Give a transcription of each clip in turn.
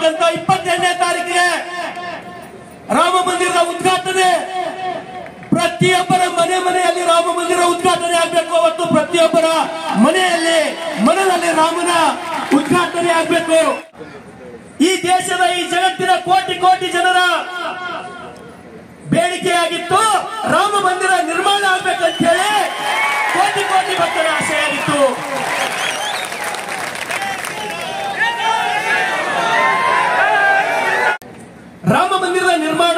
ಬರ್ತಕ್ಕಂಥ ಇಪ್ಪತ್ತೆರಡನೇ ತಾರೀಕಿಗೆ ರಾಮ ಮಂದಿರದ ಉದ್ಘಾಟನೆ ಪ್ರತಿಯೊಬ್ಬರ ಮನೆ ಮನೆಯಲ್ಲಿ ರಾಮ ಮಂದಿರ ಉದ್ಘಾಟನೆ ಆಗ್ಬೇಕು ಅವತ್ತು ಪ್ರತಿಯೊಬ್ಬರ ಮನೆಯಲ್ಲಿ ಮನೆಯಲ್ಲಿ ರಾಮನ ಉದ್ಘಾಟನೆ ಆಗ್ಬೇಕು ಈ ದೇಶದ ಈ ಜಗತ್ತಿನ ಕೋಟಿ ಕೋಟಿ ಜನರ ಬೇಡಿಕೆಯಾಗಿತ್ತು ರಾಮ ಮಂದಿರ ನಿರ್ಮಾಣ ಆಗ್ಬೇಕಂತ ಹೇಳಿ ಕೋಟಿ ಕೋಟಿ ಭಕ್ತರ ಆಶೆಯಾಗಿತ್ತು ರಾಮ ಮಂದಿರದ ನಿರ್ಮಾಣ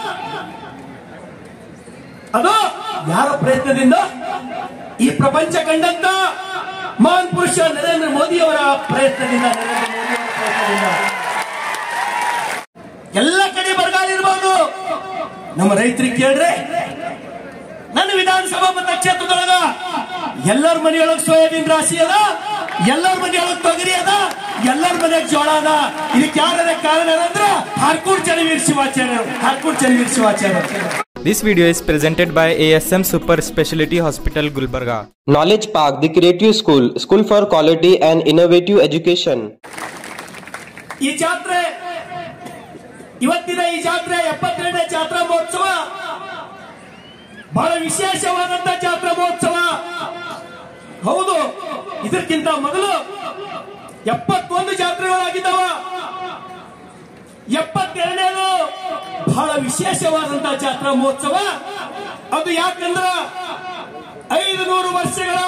ಅದು ಯಾರ ಪ್ರಯತ್ನದಿಂದ ಈ ಪ್ರಪಂಚ ಕಂಡಂತ ಮಹಾನ್ ಪುರುಷ ನರೇಂದ್ರ ಮೋದಿ ಅವರ ಪ್ರಯತ್ನದಿಂದ ನರೇಂದ್ರ ಮೋದಿ ಅವರ ಪ್ರಯತ್ನದಿಂದ ಎಲ್ಲ ಕಡೆ ಬರಗಾಲ ಇರಬಹುದು ನಮ್ಮ ರೈತರಿಗೆ ಕೇಳ್ರೆ ನನ್ನ ವಿಧಾನಸಭಾ ಮತಕ್ಷೇತ್ರದೊಳಗ ಎಲ್ಲರ ಮನೆಯೊಳಗೆ ಸೋಯಾಬೀನ್ ರಾಶಿ ಅದ ಎಲ್ಲರ ಮನೆಯೊಳಗೆ ತೊಗರಿ ಅದ ಎಲ್ಲರ ಮನೆಯಾಗ ಜೋಳ ಅದ ಇದಕ್ಕೆ ಯಾರ ಕಾರಣ ಅಂದ್ರ ಹರ್ಕೂಡ್ ಚಲವೀರ್ Shivacharya ಹರ್ಕೂಡ್ ಚಲವೀರ್ Shivacharya This video is presented by ASM Super Speciality Hospital Gulbarga. Knowledge Park, the Creative School, School for Quality and Innovative Education. ಈ ಜಾತ್ರೆ ಇವತ್ತಿನ ಈ ಜಾತ್ರೆ ಎಪ್ಪತ್ತೆರಡನೇ ಜಾತ್ರಾ ಮಹೋತ್ಸವ ಬಹಳ ವಿಶೇಷವಾದಂತ ಜಾತ್ರಾ ಮಹೋತ್ಸವ ಹೌದು ಇದಕ್ಕಿಂತ ಮೊದಲು ಎಪ್ಪತ್ತೊಂದು ಜಾತ್ರೆಗಳಾಗಿದ್ದಾವ ಎಪ್ಪತ್ತೆರಡನೇದು ಬಹಳ ವಿಶೇಷವಾದಂತಹ ಜಾತ್ರಾ ಮಹೋತ್ಸವ ಅದು ಯಾಕಂದ್ರ ಐದು ನೂರು ವರ್ಷಗಳ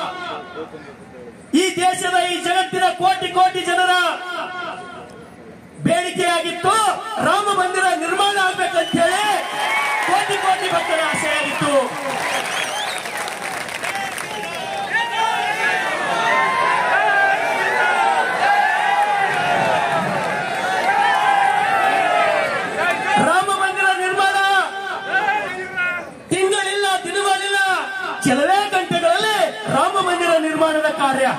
ಈ ದೇಶದ ಈ ಜಗತ್ತಿನ ಕೋಟಿ ಕೋಟಿ ಜನರ ಬೇಡಿಕೆಯಾಗಿತ್ತು ರಾಮ ಮಂದಿರ ನಿರ್ಮಾಣ ಆಗ್ಬೇಕಂತ ಹೇಳಿ ಕೋಟಿ ಕೋಟಿ ಭಕ್ತರ ಆಶೆಯಾಗಿತ್ತು ರಾಮ ಮಂದಿರ ನಿರ್ಮಾಣ ತಿಂಗಳಿಲ್ಲ ದಿನಗಳಿಲ್ಲ ಕೆಲವೇ ಗಂಟೆಗಳಲ್ಲಿ ರಾಮ ಮಂದಿರ ನಿರ್ಮಾಣದ ಕಾರ್ಯ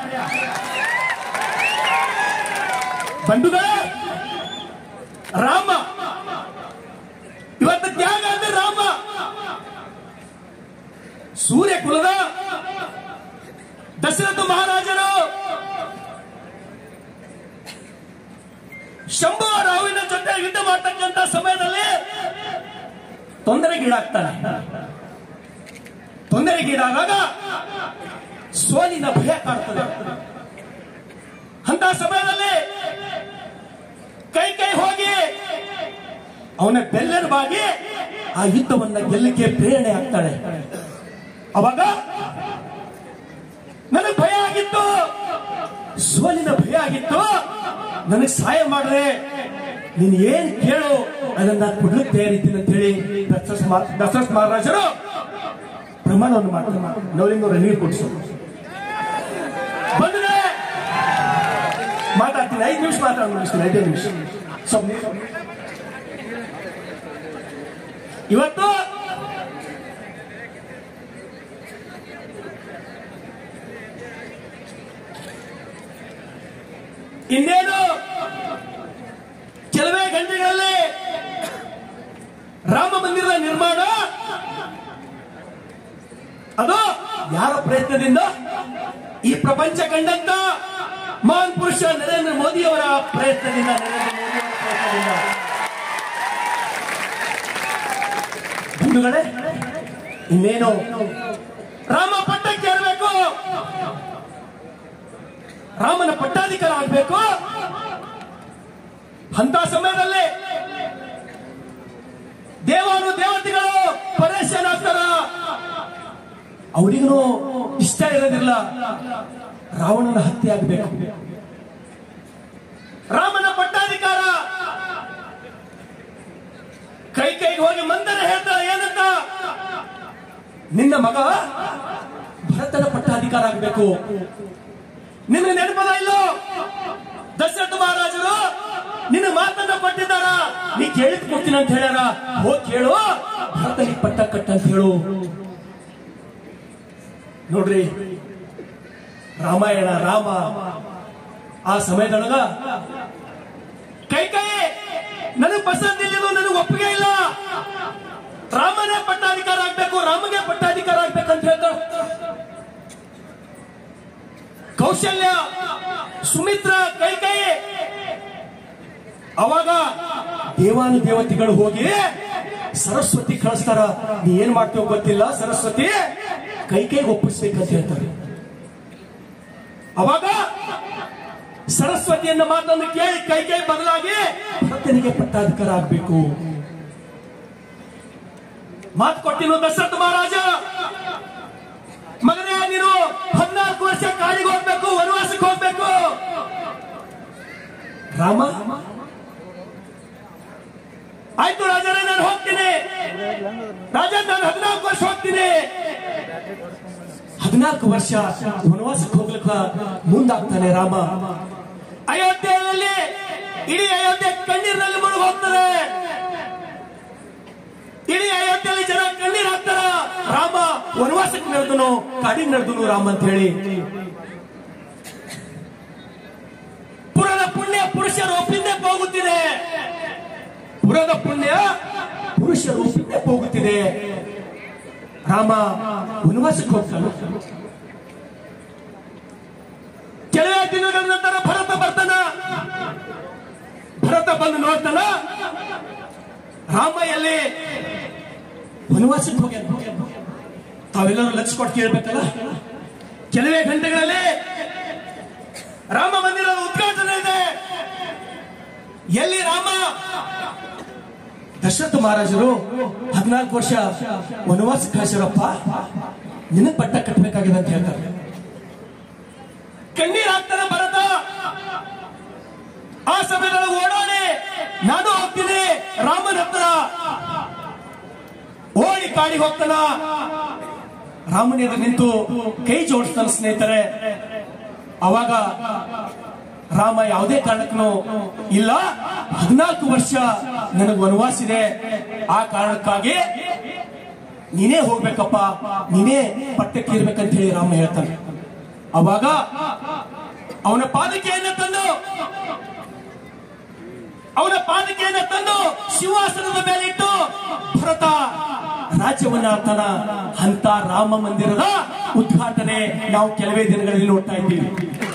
ಬಂಧುಗಳೇ ರಾಮ ಇವತ್ತು ತ್ಯಾಗ ಅಂದ್ರೆ ರಾಮ ಸೂರ್ಯ ಕುಲದ ದಶರಥ ಮಹಾರಾಜರು ಶಂಭು ರಾಹುವಿನ ಜೊತೆ ಯುದ್ಧ ಮಾಡ್ತಕ್ಕಂತ ಸಮಯದಲ್ಲಿ ತೊಂದರೆಗೀಡಾಗ್ತಾನೆ ತೊಂದರೆಗೀಡಾದಾಗ ಸೋಲಿನ ಭಯ ಕಾಡ್ತದೆ ಅಂತ ಸಮಯದಲ್ಲಿ ಕೈ ಕೈ ಹೋಗಿ ಅವನ ಬೆಲ್ಲರವಾಗಿ ಆ ಯುದ್ಧವನ್ನ ಗೆಲ್ಲಕ್ಕೆ ಪ್ರೇರಣೆ ಆಗ್ತಾಳೆ ಅವಾಗ ನನಗೆ ಭಯ ಆಗಿತ್ತು ಸೋಲಿನ ಭಯ ಆಗಿತ್ತು ನನಗೆ ಸಹಾಯ ಮಾಡ್ರೆ ನೀನ್ ಏನ್ ಕೇಳು ಅದನ್ನ ಕೊಡ್ಲಿಕ್ಕೆ ತಯಾರಿದ್ದೀನಿ ಅಂತ ಹೇಳಿ ದಶರಥ ಮಹಾ- ದಶರಥ ಮಹಾರಾಜರು ಪ್ರಮಾಣವನ್ನು ಮಾಡ್ತಾರೆ ನವಲಿಂಗರ ನೀರು ಕೊಡಿಸು ಬಂದ್ರೆ ಮಾತಾಡ್ತೀನಿ ಐದು ನಿಮಿಷ ಮಾತಾಡೋದು ಮುಗಿಸ್ತೀನಿ ಐದೇ ನಿಮಿಷ ಸ್ವಲ್ಪ ಇವತ್ತು ಇನ್ನೇನು ಕೆಲವೇ ಗಂಟೆಗಳಲ್ಲಿ ರಾಮ ಮಂದಿರದ ನಿರ್ಮಾಣ ಅದು ಯಾರ ಪ್ರಯತ್ನದಿಂದ ಈ ಪ್ರಪಂಚ ಕಂಡಂತ ಮಹಾನ್ ಪುರುಷ ನರೇಂದ್ರ ಮೋದಿ ಅವರ ಪ್ರಯತ್ನದಿಂದ ನರೇಂದ್ರ ಮೋದಿ ಅವರ ಪ್ರಯತ್ನದಿಂದ ಬಂಧುಗಳೇ ಇನ್ನೇನು ರಾಮ ಪಟ್ಟಕ್ಕೆ ಏರ್ಬೇಕು ರಾಮನ ಪಟ್ಟಾಧಿಕಾರ ಆಗ್ಬೇಕು ಅಂತ ಸಮಯದಲ್ಲಿ ದೇವರು ದೇವತೆಗಳು ಪರೇಶಾನ್ ಆಗ್ತಾರ ಅವರಿಗೂ ಇಷ್ಟ ಇರೋದಿಲ್ಲ ರಾವಣನ ಹತ್ಯೆ ಆಗಬೇಕು ರಾಮನ ಪಟ್ಟಾಧಿಕಾರ ಕೈ ಕೈಗೆ ಹೋಗಿ ಮಂದರ ಹೇಳ್ತಾರ ಏನಂತ ನಿನ್ನ ಮಗ ಭರತನ ಪಟ್ಟಾಧಿಕಾರ ಆಗಬೇಕು ನಿನ್ನ ನೆನಪದ ಇಲ್ಲೋ ದಶರಥ ಮಹಾರಾಜರು ನಿನ್ನ ಮಾತನ್ನ ಕೊಟ್ಟಿದ್ದಾರ ನೀ ಕೇಳಿದ್ ಕೊಡ್ತೀನಿ ಅಂತ ಹೇಳ್ಯಾರ ಹೋಗಿ ಕೇಳು ಭರತನಿಗೆ ಪಟ್ಟ ಕಟ್ಟ ಅಂತ ಹೇಳು ನೋಡ್ರಿ ರಾಮಾಯಣ ರಾಮ ಆ ಸಮಯದೊಳಗ ಕೈ ಕೈ ನನಗ್ ಪಸಂದ್ ಇಲ್ಲ ನನಗೆ ಒಪ್ಪಿಗೆ ಇಲ್ಲ ರಾಮನೇ ಪಟ್ಟಾಧಿಕಾರ ಆಗ್ಬೇಕು ರಾಮಗೆ ಪಟ್ಟಾಧಿಕಾರ ಆಗ್ಬೇಕಂತ ಹೇಳ್ತಾರೆ ಕೌಶಲ್ಯ ಸುಮಿತ್ರ ಕೈ ಕೈ ಅವಾಗ ದೇವಾನು ದೇವತೆಗಳು ಹೋಗಿ ಸರಸ್ವತಿ ಕಳಿಸ್ತಾರ ನೀ ಏನ್ ಮಾಡ್ತೀವೋ ಗೊತ್ತಿಲ್ಲ ಸರಸ್ವತಿ ಕೈ ಕೈಗೆ ಒಪ್ಪಿಸ್ಬೇಕಂತ ಹೇಳ್ತಾರೆ ಅವಾಗ ಸರಸ್ವತಿಯನ್ನ ಮಾತನ್ನು ಕೇಳಿ ಕೈ ಕೈ ಬದಲಾಗಿ ಭರತನಿಗೆ ಪಟ್ಟಾಧಿಕಾರ ಆಗ್ಬೇಕು ಮಾತು ಕೊಟ್ಟಿನ ದಶರಥ ಮಹಾರಾಜ ಮಗನೇ ನೀನು ಹದಿನಾಲ್ಕು ವರ್ಷ ಕಾಡಿಗೆ ಹೋಗ್ಬೇಕು ವನವಾಸಕ್ಕೆ ಹೋಗ್ಬೇಕು ರಾಮ ಆಯ್ತು ರಾಜರೇ ನಾನು ಹೋಗ್ತೀನಿ ರಾಜ ನಾನು ಹದಿನಾಲ್ಕು ವರ್ಷ ಹೋಗ್ತೀನಿ ಹದಿನಾಲ್ಕು ವರ್ಷ ವನವಾಸಕ್ಕೆ ಹೋಗ್ಲಿಕ್ಕ ಮುಂದಾಗ್ತಾನೆ ರಾಮ ಅಯೋಧ್ಯೆಯಲ್ಲಿ ಇಡೀ ಅಯೋಧ್ಯೆ ಕಣ್ಣೀರಿನಲ್ಲಿ ಮುಳುಗಿ ಹೋಗ್ತದೆ ಇಡೀ ಅಯೋಧ್ಯೆಯಲ್ಲಿ ಜನ ಕಣ್ಣೀರ್ ಹಾಕ್ತಾರ ರಾಮ ವನವಾಸಕ್ಕೆ ನಡೆದನು ಕಾಡಿಗೆ ನಡೆದನು ರಾಮ ಅಂತ ಹೇಳಿ ಪುರದ ಪುಣ್ಯ ಪುರುಷರು ಒಪ್ಪಿಂದೇ ಹೋಗುತ್ತಿದೆ ಪುರದ ಪುಣ್ಯ ಪುರುಷರು ಒಪ್ಪಿಂದೇ ಹೋಗುತ್ತಿದೆ ರಾಮ ವನವಾಸಕ್ಕೆ ಹೋಗ್ತಾನೆ ಕೆಲವೇ ದಿನಗಳ ನಂತರ ಭರತ ಬರ್ತಾನ ಭರತ ಬಂದು ನೋಡ್ತಾನ ರಾಮ ಎಲ್ಲಿ ವನವಾಸಕ್ಕೆ ಹೋಗ್ಯಾನ ತಾವೆಲ್ಲರೂ ಲಕ್ಷ ಕೊಟ್ಟು ಕೇಳ್ಬೇಕಲ್ಲ ಕೆಲವೇ ಗಂಟೆಗಳಲ್ಲಿ ರಾಮ ಮಂದಿರದ ಉದ್ಘಾಟನೆ ಇದೆ ಎಲ್ಲಿ ರಾಮ ದಶರಥ ಮಹಾರಾಜರು ಹದಿನಾಲ್ಕು ವರ್ಷ ವನವಾಸ ಕಳಿಸಿರಪ್ಪ ನಿನಗ್ ಪಟ್ಟ ಕಟ್ಟಬೇಕಾಗಿದೆ ಅಂತ ಹೇಳ್ತಾರೆ ಕಣ್ಣೀರ್ ಹಾಕ್ತಾನೆ ಭರತ ಆ ಸಮಯದೊಳಗೆ ಓಡೋಡಿ ನಾನು ಹೋಗ್ತೀನಿ ರಾಮನ ಹತ್ರ ಓಡಿ ಕಾಡಿಗೆ ಹೋಗ್ತಾನ ರಾಮನ ಎದುರು ನಿಂತು ಕೈ ಜೋಡಿಸ್ತಾನೆ ಸ್ನೇಹಿತರೆ ಅವಾಗ ರಾಮ ಯಾವುದೇ ಕಾರಣಕ್ಕೂ ಇಲ್ಲ ಹದಿನಾಲ್ಕು ವರ್ಷ ನನಗೆ ವನವಾಸ ಇದೆ ಆ ಕಾರಣಕ್ಕಾಗಿ ನೀನೇ ಹೋಗ್ಬೇಕಪ್ಪ ನೀನೇ ಪಟ್ಟಕ್ಕೆ ಇರ್ಬೇಕಂತ ಹೇಳಿ ರಾಮ ಹೇಳ್ತಾನೆ ಅವಾಗ ಅವನ ಪಾದಕೆಯನ್ನು ತಂದು ಅವನ ಪಾದಕೆಯನ್ನು ತಂದು ಸಿಂಹಾಸನದ ಮೇಲೆ ಇಟ್ಟು ಭರತ ರಾಜ್ಯವನ್ನ ಆಳ್ತಾನ ಅಂತ ರಾಮ ಮಂದಿರದ ಉದ್ಘಾಟನೆ ನಾವು ಕೆಲವೇ ದಿನಗಳಲ್ಲಿ ನೋಡ್ತಾ ಇದ್ದೀವಿ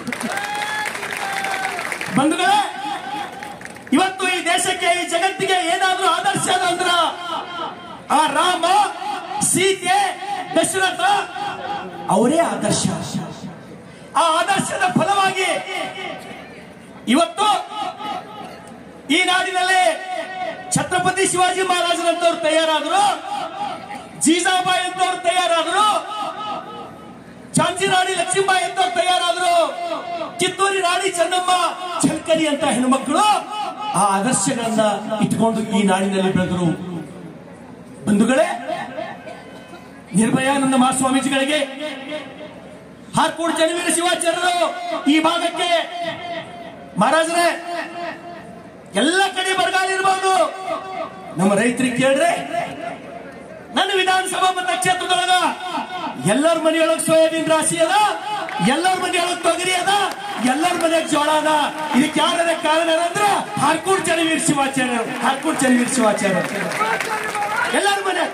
ಬಂಧುಗಳೇ ಇವತ್ತು ಈ ದೇಶಕ್ಕೆ ಈ ಜಗತ್ತಿಗೆ ಏನಾದ್ರೂ ಆದರ್ಶ ಅದ ಅಂದ್ರ ಆ ರಾಮ ಸೀತೆ ದಶರಥ ಅವರೇ ಆದರ್ಶ ಆ ಆದರ್ಶದ ಫಲವಾಗಿ ಇವತ್ತು ಈ ನಾಡಿನಲ್ಲಿ ಛತ್ರಪತಿ ಶಿವಾಜಿ ಮಹಾರಾಜರಂತವ್ರು ತಯಾರಾದ್ರು ಜೀಜಾಬಾಯಿ ಅಂತವ್ರು ತಯಾರಾದ್ರು ಝಾನ್ಸಿ ರಾಣಿ ಲಕ್ಷ್ಮೀಬಾಯಿ ಅಂತವ್ರು ತಯಾರಾದ್ರು ಕಿತ್ತೂರಿ ರಾಣಿ ಚೆನ್ನಮ್ಮ ಛಲ್ಕರಿ ಅಂತ ಹೆಣ್ಮಕ್ಳು ಆ ಆದರ್ಶಗಳನ್ನ ಇಟ್ಕೊಂಡು ಈ ನಾಡಿನಲ್ಲಿ ಬೆಳೆದರು ಬಂಧುಗಳೇ ನಿರ್ಭಯಾನಂದ ಮಹಾಸ್ವಾಮೀಜಿಗಳಿಗೆ ಹಾರ್ಕೋಡ್ ಜನವೀರ ಶಿವಾಚಾರ್ಯರು ಈ ಭಾಗಕ್ಕೆ ಮಹಾರಾಜರೇ ಎಲ್ಲ ಕಡೆ ಬರಗಾಲ ಇರಬಹುದು ನಮ್ಮ ರೈತರಿಗೆ ಕೇಳ್ರೆ ನನ್ನ ವಿಧಾನಸಭಾ ಮತಕ್ಷೇತ್ರದೊಳಗ ಎಲ್ಲರ ಮನೆಯೊಳಗ ಸೋಯಾಬೀನ್ ರಾಶಿ ಅದ ಎಲ್ಲರ ಮನೆಯೊಳಗ ತೊಗರಿ ಅದ ಎಲ್ಲರ ಮನೆಯಾಗ ಜೋಳ ಅದ ಇದಕ್ಕೆ ಯಾರ ಕಾರಣ ಅಂದ್ರೆ ಹಾರ್ಕೂಡ್ ಜನವೀರ್ ಶಿವಾಚಾರ್ಯರು ಹಾರ್ಕೂಡ್ ಜನವೀರ್ ಶಿವಾಚಾರ್ಯರು ಎಲ್ಲರ ಮನೆ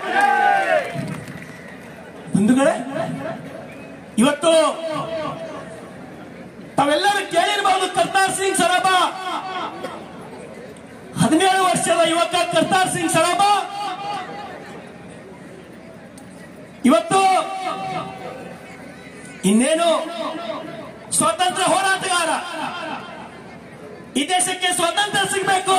ಬಂಧುಗಳೇ ಇವತ್ತು ತಾವೆಲ್ಲರೂ ಕೇಳಿರಬಹುದು ಕರ್ತಾರ್ ಸಿಂಗ್ ಸರಾಬ ಹದಿನೇಳು ವರ್ಷದ ಯುವಕ ಕರ್ತಾರ್ ಸಿಂಗ್ ಸರಾಬ ಇವತ್ತು ಇನ್ನೇನು ಸ್ವಾತಂತ್ರ್ಯ ಹೋರಾಟಗಾರ ಈ ದೇಶಕ್ಕೆ ಸ್ವಾತಂತ್ರ್ಯ ಸಿಗಬೇಕು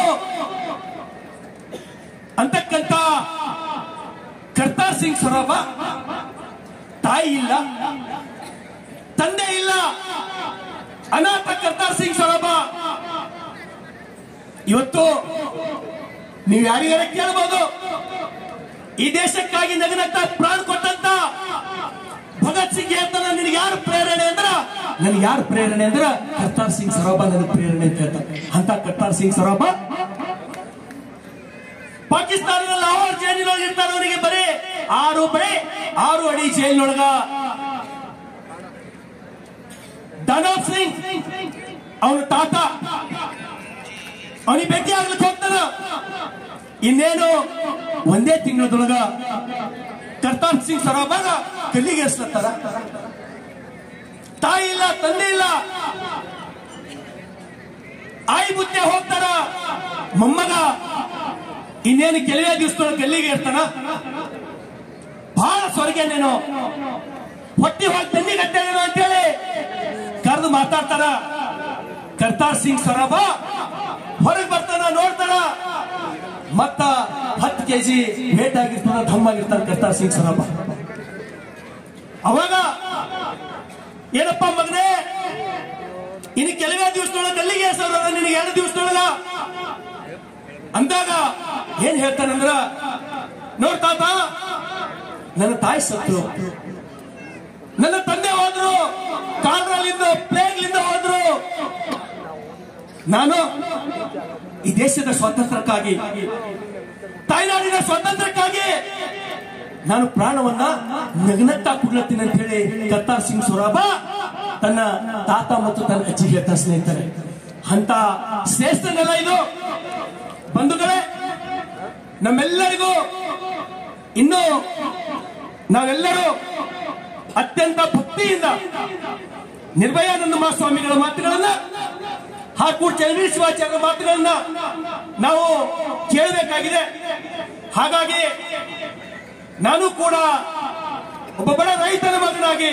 ಅಂತಕ್ಕಂತ ಕರ್ತಾರ್ ಸಿಂಗ್ ಸರಾಬ ತಾಯಿ ಇಲ್ಲ ತಂದೆ ಇಲ್ಲ ಅನಾಥ ಕರ್ತಾರ್ ಸಿಂಗ್ ಸರಾಬ ಇವತ್ತು ನೀವು ಯಾರಿಗಾರ ಕೇಳಬಹುದು ಈ ದೇಶಕ್ಕಾಗಿ ನಗನತ್ತ ಪ್ರಾಣ ಕೊಟ್ಟಂತ ಭಗತ್ ಸಿಂಗ್ ಹೇಳ್ತಾನ ನಿನಗೆ ಯಾರು ಪ್ರೇರಣೆ ಅಂದ್ರ ನನಗೆ ಯಾರು ಪ್ರೇರಣೆ ಅಂದ್ರ ಕರ್ತಾರ್ ಸಿಂಗ್ ಸರೋಬ ನನಗೆ ಪ್ರೇರಣೆ ಅಂತ ಹೇಳ್ತಾರೆ ಅಂತ ಕರ್ತಾರ್ ಸಿಂಗ್ ಸರೋಬ ಪಾಕಿಸ್ತಾನದ ಲಾಹೋರ್ ಜೈಲಿನೊಳಗೆ ಇರ್ತಾರೆ ಅವನಿಗೆ ಬರೀ ಆರು ಬೈ ಆರು ಅಡಿ ಜೈಲಿನೊಳಗ ದಾನಾಬ್ ಸಿಂಗ್ ಅವನ ತಾತ ಅವನಿಗೆ ಭೇಟಿ ಆಗ್ಲಿಕ್ಕೆ ಹೋಗ್ತಾನ ಇನ್ನೇನು ಒಂದೇ ತಿಂಗಳದೊಳಗ ಕರ್ತಾರ್ ಸಿಂಗ್ ಸರೋಬಾಗ ಕಲ್ಲಿಗೇರ್ಸ್ಲತ್ತಾರ ತಾಯಿ ಇಲ್ಲ ತಂದೆ ಇಲ್ಲ ಆಯಿ ಬುದ್ಧೆ ಹೋಗ್ತಾರ ಮೊಮ್ಮಗ ಇನ್ನೇನು ಕೆಲವೇ ದಿವಸದೊಳಗೆ ಗಲ್ಲಿಗೆ ಇರ್ತಾನ ಬಹಳ ಸ್ವರ್ಗೆ ನೀನು ಹೊಟ್ಟಿ ಹೋಗಿ ತಂದಿ ಕಟ್ಟೇನೇನು ಅಂತೇಳಿ ಕರೆದು ಮಾತಾಡ್ತಾರ ಕರ್ತಾರ್ ಸಿಂಗ್ ಸರಾಬ ಹೊರಗೆ ಬರ್ತಾನ ನೋಡ್ತಾನ ಮತ್ತ ಹತ್ತು ಕೆಜಿ ವೇಟ್ ಆಗಿರ್ತಾನ ಧಮ್ ಆಗಿರ್ತಾನ ಕರ್ತಾರ್ ಸಿಂಗ್ ಸರಾಬ ಅವಾಗ ಏನಪ್ಪ ಮಗನೇ ಇನ್ನು ಕೆಲವೇ ದಿವಸದೊಳಗೆ ಗಲ್ಲಿಗೆ ಸರ್ ನಿನಗೆ ಎರಡು ದಿವಸದೊಳಗ ಅಂದಾಗ ಏನ್ ಹೇಳ್ತಾನಂದ್ರ ನೋಡ್ತಾತ ನನ್ನ ತಾಯಿ ಸತ್ರು ನನ್ನ ತಂದೆ ಹೋದ್ರು ಕಾಲ್ರಲ್ಲಿಂದ ಪ್ಲೇಗ್ಲಿಂದ ಹೋದ್ರು ನಾನು ಈ ದೇಶದ ಸ್ವಾತಂತ್ರ್ಯಕ್ಕಾಗಿ ತಾಯ್ನಾಡಿನ ಸ್ವಾತಂತ್ರ್ಯಕ್ಕಾಗಿ ನಾನು ಪ್ರಾಣವನ್ನ ನಗ್ನಟ್ಟ ಕುಡ್ಲತ್ತೀನಿ ಅಂತ ಹೇಳಿ ಕರ್ತಾರ್ ಸಿಂಗ್ ಸೊರಾಬ ತನ್ನ ತಾತ ಮತ್ತು ತನ್ನ ಅಜ್ಜಿಗೆ ಹೇಳ್ತಾ ಸ್ನೇಹಿತರೆ ಅಂತ ಶ್ರೇಷ್ಠ ನೆಲ ಇದು ಬಂಧುಗಳೇ ನಮ್ಮೆಲ್ಲರಿಗೂ ಇನ್ನು ನಾವೆಲ್ಲರೂ ಅತ್ಯಂತ ಭಕ್ತಿಯಿಂದ ನಿರ್ಭಯಾನಂದ ಮಹಾಸ್ವಾಮಿಗಳ ಮಾತುಗಳನ್ನ ಹಾಗೂ ಚಂದ್ರೀ ಶಿವಾಚಾರ್ಯ ಮಾತುಗಳನ್ನ ನಾವು ಕೇಳಬೇಕಾಗಿದೆ ಹಾಗಾಗಿ ನಾನು ಕೂಡ ಒಬ್ಬ ಬಡ ರೈತನ ಮಗನಾಗಿ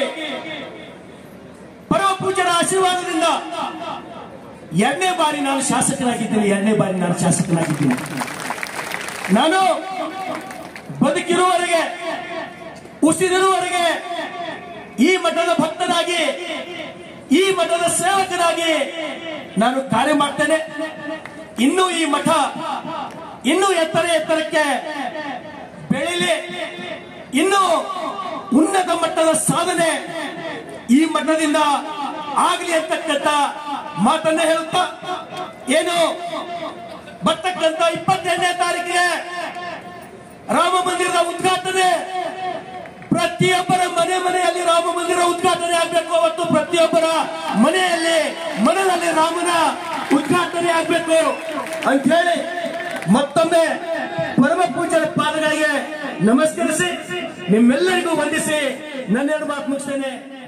ಪರಮ ಪೂಜರ ಆಶೀರ್ವಾದದಿಂದ ಎರಡನೇ ಬಾರಿ ನಾನು ಶಾಸಕನಾಗಿದ್ದೀನಿ ಎರಡನೇ ಬಾರಿ ನಾನು ಶಾಸಕನಾಗಿದ್ದೀನಿ ನಾನು ಬದುಕಿರುವವರೆಗೆ ಉಸಿರಿರುವವರೆಗೆ ಈ ಮಠದ ಭಕ್ತನಾಗಿ ಈ ಮಠದ ಸೇವಕನಾಗಿ ನಾನು ಕಾರ್ಯ ಮಾಡ್ತೇನೆ ಇನ್ನೂ ಈ ಮಠ ಇನ್ನೂ ಎತ್ತರ ಎತ್ತರಕ್ಕೆ ಬೆಳಿಲಿ ಇನ್ನು ಉನ್ನತ ಮಟ್ಟದ ಸಾಧನೆ ಈ ಮಠದಿಂದ ಆಗಲಿ ಅಂತಕ್ಕಂಥ ಮಾತನ್ನ ಹೇಳುತ್ತಾ ಏನು ಬರ್ತಕ್ಕಂಥ ಇಪ್ಪತ್ತೆರಡನೇ ತಾರೀಕಿಗೆ ರಾಮ ಮಂದಿರದ ಉದ್ಘಾಟನೆ ಪ್ರತಿಯೊಬ್ಬರ ಮನೆ ಮನೆಯಲ್ಲಿ ರಾಮ ಮಂದಿರ ಉದ್ಘಾಟನೆ ಆಗಬೇಕು ಅವತ್ತು ಪ್ರತಿಯೊಬ್ಬರ ಮನೆಯಲ್ಲಿ ಮನದಲ್ಲಿ ರಾಮನ ಉದ್ಘಾಟನೆ ಆಗಬೇಕು ಅಂತ ಹೇಳಿ ಮತ್ತೊಮ್ಮೆ ಪರಮ ಪೂಜರ ಪಾದಗಳಿಗೆ ನಮಸ್ಕರಿಸಿ ನಿಮ್ಮೆಲ್ಲರಿಗೂ ವಂದಿಸಿ ನನ್ನೆರಡು ಮಾತು ಮುಗಿಸ್ತೇನೆ